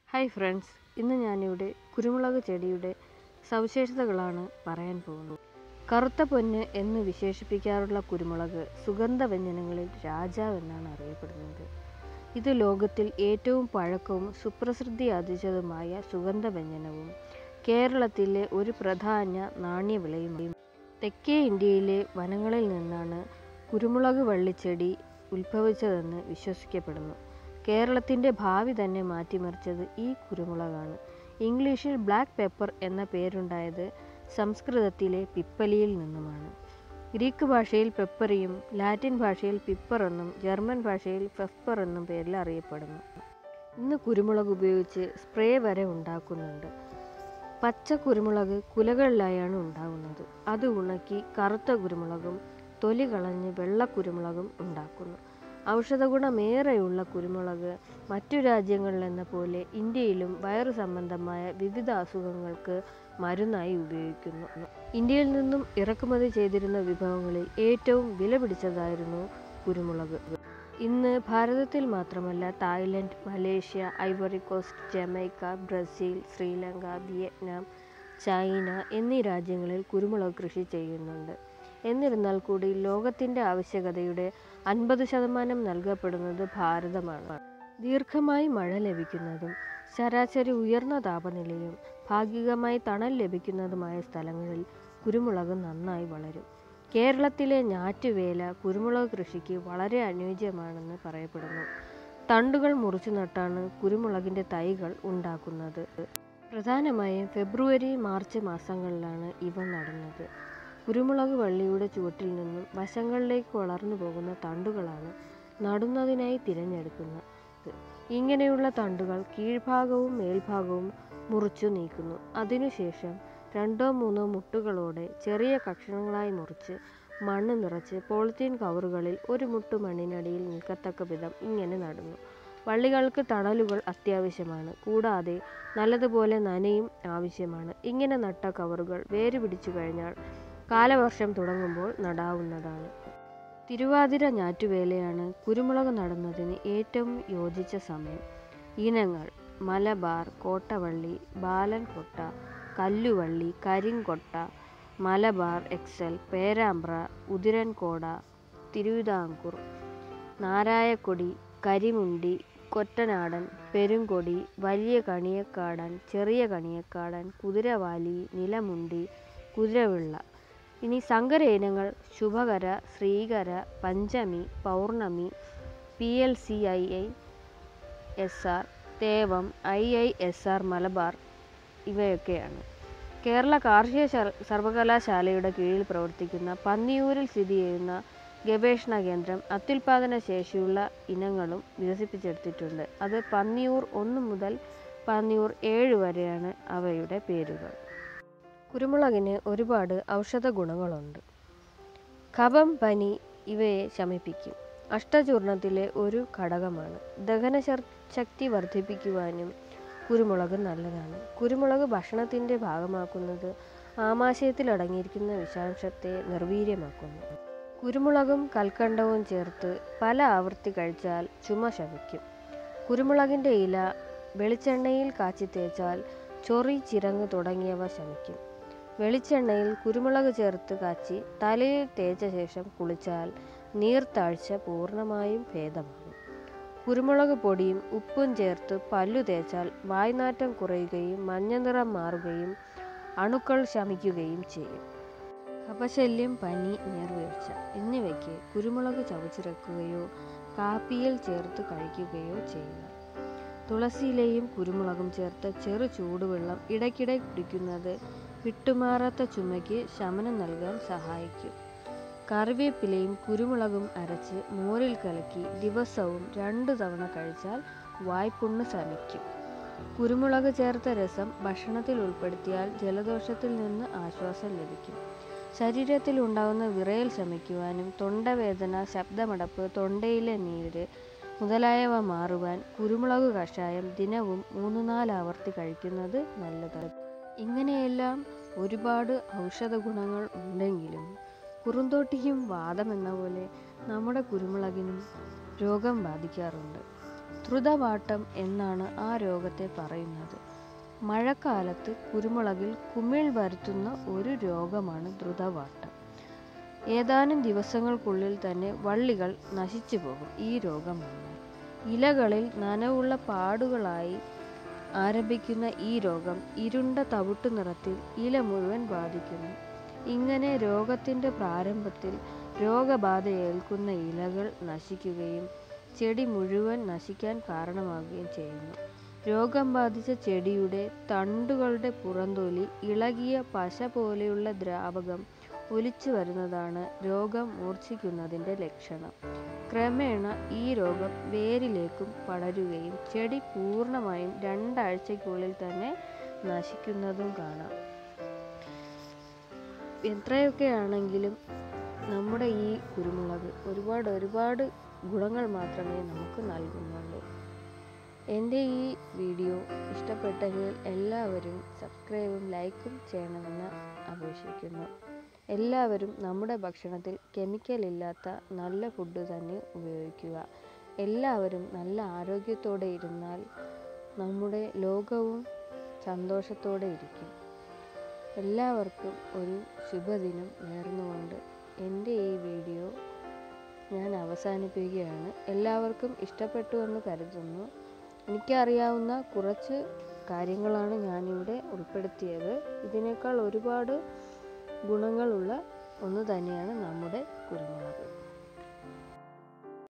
hi friends ഇന്ന് ഞാനിവിടെ കുരുമുളക് ചെടിയുടെ സവിശേഷതകളാണ് പറയാൻ പോകുന്നത് കറുത്ത പൊന്ന് എന്ന് വിശേഷിപ്പിക്കാറുള്ള കുരുമുളക് സുഗന്ധവ്യഞ്ജനങ്ങളിൽ രാജാവ് എന്നാണ് അറിയപ്പെടുന്നത് ഇത് ലോകത്തിൽ ഏറ്റവും പഴക്കവും സുപ്രസിദ്ധി ആർജിച്ചതുമായ സുഗന്ധവ്യഞ്ജനവും കേരളത്തിലെ ഒരു പ്രധാന നാണ്യവിളയും തെക്കേ ഇന്ത്യയിലെ വനങ്ങളിൽ നിന്നാണ് കുരുമുളക് വള്ളിച്ചെടി ഉത്ഭവിച്ചതെന്ന് വിശ്വസിക്കപ്പെടുന്നു കേരളത്തിൻ്റെ ഭാവി തന്നെ മാറ്റിമറിച്ചത് ഈ കുരുമുളകാണ് ഇംഗ്ലീഷിൽ ബ്ലാക്ക് പെപ്പർ എന്ന പേരുണ്ടായത് സംസ്കൃതത്തിലെ പിപ്പലിയിൽ നിന്നുമാണ് ഗ്രീക്ക് ഭാഷയിൽ പെപ്പറിയും ലാറ്റിൻ ഭാഷയിൽ പിപ്പർ എന്നും ജർമ്മൻ ഭാഷയിൽ ഫെഫ്പർ എന്നും പേരിൽ അറിയപ്പെടുന്നു ഇന്ന് കുരുമുളക് ഉപയോഗിച്ച് സ്പ്രേ വരെ ഉണ്ടാക്കുന്നുണ്ട് പച്ച കുരുമുളക് കുലകളിലായാണ് ഉണ്ടാകുന്നത് അത് ഉണക്കി കറുത്ത കുരുമുളകും തൊലി കളഞ്ഞ് വെള്ള കുരുമുളകും ഉണ്ടാക്കുന്നു ഔഷധഗുണമേറെയുള്ള കുരുമുളക് മറ്റു രാജ്യങ്ങളിലെന്ന പോലെ ഇന്ത്യയിലും വയറു സംബന്ധമായ വിവിധ അസുഖങ്ങൾക്ക് മരുന്നായി ഉപയോഗിക്കുന്നു ഇന്ത്യയിൽ നിന്നും ഇറക്കുമതി ചെയ്തിരുന്ന വിഭവങ്ങളിൽ ഏറ്റവും വില പിടിച്ചതായിരുന്നു കുരുമുളക് ഇന്ന് ഭാരതത്തിൽ മാത്രമല്ല Thailand Malaysia Ivory Coast Jamaica Brazil Sri Lanka Vietnam China എന്നീ രാജ്യങ്ങളിൽ കുരുമുളക് കൃഷി ചെയ്യുന്നുണ്ട് എന്നിരുന്നാൽ കൂടി ലോകത്തിൻ്റെ ആവശ്യകതയുടെ അൻപത് ശതമാനം നൽകപ്പെടുന്നത് ഭാരതമാണ് ദീർഘമായി മഴ ലഭിക്കുന്നതും ശരാശരി ഉയർന്ന താപനിലയും ഭാഗികമായി തണൽ ലഭിക്കുന്നതുമായ സ്ഥലങ്ങളിൽ കുരുമുളക് നന്നായി വളരും കേരളത്തിലെ ഞാറ്റുവേല കുരുമുളക് കൃഷിക്ക് വളരെ അനുയോജ്യമാണെന്ന് പറയപ്പെടുന്നു തണ്ടുകൾ മുറിച്ചു നട്ടാണ് കുരുമുളകിൻ്റെ തൈകൾ ഉണ്ടാക്കുന്നത് പ്രധാനമായും ഫെബ്രുവരി മാർച്ച് മാസങ്ങളിലാണ് ഇവ നടുന്നത് കുരുമുളക് വള്ളിയുടെ ചുവട്ടിൽ നിന്നും വശങ്ങളിലേക്ക് വളർന്നു പോകുന്ന തണ്ടുകളാണ് നടുന്നതിനായി തിരഞ്ഞെടുക്കുന്നത് ഇങ്ങനെയുള്ള തണ്ടുകൾ കീഴ്ഭാഗവും മേൽഭാഗവും മുറിച്ചു നീക്കുന്നു അതിനുശേഷം രണ്ടോ മൂന്നോ മുട്ടുകളോടെ ചെറിയ കഷ്ണങ്ങളായി മുറിച്ച് മണ്ണ് നിറച്ച് പോളിത്തീൻ കവറുകളിൽ ഒരു മുട്ട് മണ്ണിനടിയിൽ നിൽക്കത്തക്ക വിധം ഇങ്ങനെ നടുന്നു വള്ളികൾക്ക് തണലുകൾ അത്യാവശ്യമാണ് കൂടാതെ നല്ലതുപോലെ നനയും ആവശ്യമാണ് ഇങ്ങനെ നട്ട കവറുകൾ വേര് പിടിച്ചു കഴിഞ്ഞാൽ കാലവർഷം തുടങ്ങുമ്പോൾ നടാവുന്നതാണ് തിരുവാതിര ഞാറ്റുവേലയാണ് കുരുമുളക് നടുന്നതിന് ഏറ്റവും യോജിച്ച സമയം ഇനങ്ങൾ മലബാർ കോട്ടവള്ളി ബാലൻ കൊട്ട കല്ലുവള്ളി കരിങ്കൊട്ട മലബാർ എക്സൽ പേരാമ്പ്ര ഉതിരൻകോട തിരുവിതാംകൂർ നാരായക്കൊടി കരിമുണ്ടി കൊറ്റനാടൻ പെരുങ്കൊടി വലിയ കണിയക്കാടൻ ചെറിയ കണിയക്കാടൻ കുതിരവാലി നിലമുണ്ടി കുതിരവിള്ള ഇനി സങ്കര ഇനങ്ങൾ Subhakara Sreekara Panchami Pournami P L C I I S R Thevam I I S R Malabar ഇവയൊക്കെയാണ് കേരള കാർഷിക സർവകലാശാലയുടെ കീഴിൽ പ്രവർത്തിക്കുന്ന പന്നിയൂരിൽ സ്ഥിതി ചെയ്യുന്ന ഗവേഷണ കേന്ദ്രം അത്യുൽപാദന ശേഷിയുള്ള ഇനങ്ങളും വികസിപ്പിച്ചെടുത്തിട്ടുണ്ട് അത് പന്നിയൂർ ഒന്ന് മുതൽ പന്നിയൂർ ഏഴ് വരെയാണ് അവയുടെ പേരുകൾ കുരുമുളകിന് ഒരുപാട് ഔഷധ ഗുണങ്ങളുണ്ട് കഫം പനി ഇവയെ ശമിപ്പിക്കും അഷ്ടചൂർണത്തിലെ ഒരു ഘടകമാണ് ദഹന ശക്തി വർദ്ധിപ്പിക്കുവാനും കുരുമുളക് നല്ലതാണ് കുരുമുളക് ഭക്ഷണത്തിൻ്റെ ഭാഗമാക്കുന്നത് ആമാശയത്തിൽ അടങ്ങിയിരിക്കുന്ന വിഷാംശത്തെ നിർവീര്യമാക്കുന്നു കുരുമുളകും കൽക്കണ്ടവും ചേർത്ത് പല ആവർത്തി കഴിച്ചാൽ ചുമ ശമിക്കും കുരുമുളകിൻ്റെ ഇല വെളിച്ചെണ്ണയിൽ കാച്ചി തേച്ചാൽ ചൊറി ചിരങ്ങ് തുടങ്ങിയവ ശമിക്കും വെളിച്ചെണ്ണയിൽ കുരുമുളക് ചേർത്ത് കാച്ചി തലയിൽ തേച്ച ശേഷം കുളിച്ചാൽ നീർത്താഴ്ച പൂർണ്ണമായും ഭേദമാകും കുരുമുളക് പൊടിയും ഉപ്പും ചേർത്ത് പല്ലു തേച്ചാൽ വായ്നാറ്റം കുറയുകയും മഞ്ഞനിറം മാറുകയും അണുക്കൾ ശമിക്കുകയും ചെയ്യും കപശല്യം പനി നീർവീഴ്ച എന്നിവയ്ക്ക് കുരുമുളക് ചവച്ചിറക്കുകയോ കാപ്പിയിൽ ചേർത്ത് കഴിക്കുകയോ ചെയ്യുക തുളസിയിലയും കുരുമുളകും ചേർത്ത് ചെറു ചൂടുവെള്ളം ഇടയ്ക്കിടെ കുടിക്കുന്നത് വിട്ടുമാറാത്ത ചുമയ്ക്ക് ശമനം നൽകാൻ സഹായിക്കും കറിവേപ്പിലയും കുരുമുളകും അരച്ച് മോരിൽ കലക്കി ദിവസവും രണ്ടു തവണ കഴിച്ചാൽ വായ്പുണ്ണ് ശമിക്കും കുരുമുളക് ചേർത്ത രസം ഭക്ഷണത്തിൽ ഉൾപ്പെടുത്തിയാൽ ജലദോഷത്തിൽ നിന്ന് ആശ്വാസം ലഭിക്കും ശരീരത്തിൽ ഉണ്ടാകുന്ന വിറയൽ ശമിക്കുവാനും തൊണ്ടവേദന ശബ്ദമടപ്പ് തൊണ്ടയിലെ നീര് മുതലായവ മാറുവാൻ കുരുമുളക് കഷായം ദിനവും മൂന്ന് നാല് ആവർത്തി കഴിക്കുന്നത് നല്ലതാണ് ഇങ്ങനെയെല്ലാം ഒരുപാട് ഔഷധ ഗുണങ്ങൾ ഉണ്ടെങ്കിലും കുറുന്തോട്ടിയും വാദം എന്ന പോലെ നമ്മുടെ കുരുമുളകിനും രോഗം ബാധിക്കാറുണ്ട് ദ്രുതവാട്ടം എന്നാണ് ആ രോഗത്തെ പറയുന്നത് മഴക്കാലത്ത് കുരുമുളകിൽ കുമിൾ വരുത്തുന്ന ഒരു രോഗമാണ് ദ്രുതവാട്ടം ഏതാനും ദിവസങ്ങൾക്കുള്ളിൽ തന്നെ വള്ളികൾ നശിച്ചു പോകും ഈ രോഗം വന്നാൽ ഇലകളിൽ നനവുള്ള പാടുകളായി ആരംഭിക്കുന്ന ഈ രോഗം ഇരുണ്ട തവിട്ടു നിറത്തിൽ ഇല മുഴുവൻ ബാധിക്കുന്നു ഇങ്ങനെ രോഗത്തിൻ്റെ പ്രാരംഭത്തിൽ രോഗബാധയേൽക്കുന്ന ഇലകൾ നശിക്കുകയും ചെടി മുഴുവൻ നശിക്കാൻ കാരണമാവുകയും ചെയ്യുന്നു രോഗം ബാധിച്ച ചെടിയുടെ തണ്ടുകളുടെ പുറന്തൊലി ഇളകിയ പശ പോലെയുള്ള ദ്രാവകം ഒലിച്ചു വരുന്നതാണ് രോഗം മൂർച്ഛിക്കുന്നതിൻ്റെ ലക്ഷണം ക്രമേണ ഈ രോഗം വേരിലേക്കും പടരുകയും ചെടി പൂർണ്ണമായും രണ്ടാഴ്ചയ്ക്കുള്ളിൽ തന്നെ നശിക്കുന്നതും കാണാം എത്രയൊക്കെ ആണെങ്കിലും നമ്മുടെ ഈ കുരുമുളക് ഒരുപാട് ഒരുപാട് ഗുണങ്ങൾ മാത്രമേ നമുക്ക് നൽകുന്നുള്ളൂ എൻ്റെ ഈ വീഡിയോ ഇഷ്ടപ്പെട്ടെങ്കിൽ എല്ലാവരും സബ്സ്ക്രൈബും ലൈക്കും ചെയ്യണമെന്ന് അപേക്ഷിക്കുന്നു എല്ലാവരും നമ്മുടെ ഭക്ഷണത്തിൽ കെമിക്കൽ ഇല്ലാത്ത നല്ല ഫുഡ് തന്നെ ഉപയോഗിക്കുക എല്ലാവരും നല്ല ആരോഗ്യത്തോടെ ഇരുന്നാൽ നമ്മുടെ ലോകവും സന്തോഷത്തോടെ ഇരിക്കും എല്ലാവർക്കും ഒരു ശുഭദിനം നേർന്നുകൊണ്ട് എൻ്റെ ഈ വീഡിയോ ഞാൻ അവസാനിപ്പിക്കുകയാണ് എല്ലാവർക്കും ഇഷ്ടപ്പെട്ടു എന്ന് കരുതുന്നു എനിക്കറിയാവുന്ന കുറച്ച് കാര്യങ്ങളാണ് ഞാനിവിടെ ഉൾപ്പെടുത്തിയത് ഇതിനേക്കാൾ ഒരുപാട് ഗുണങ്ങളുള്ള ഒന്ന് തന്നെയാണ് നമ്മുടെ കുരുമുളക്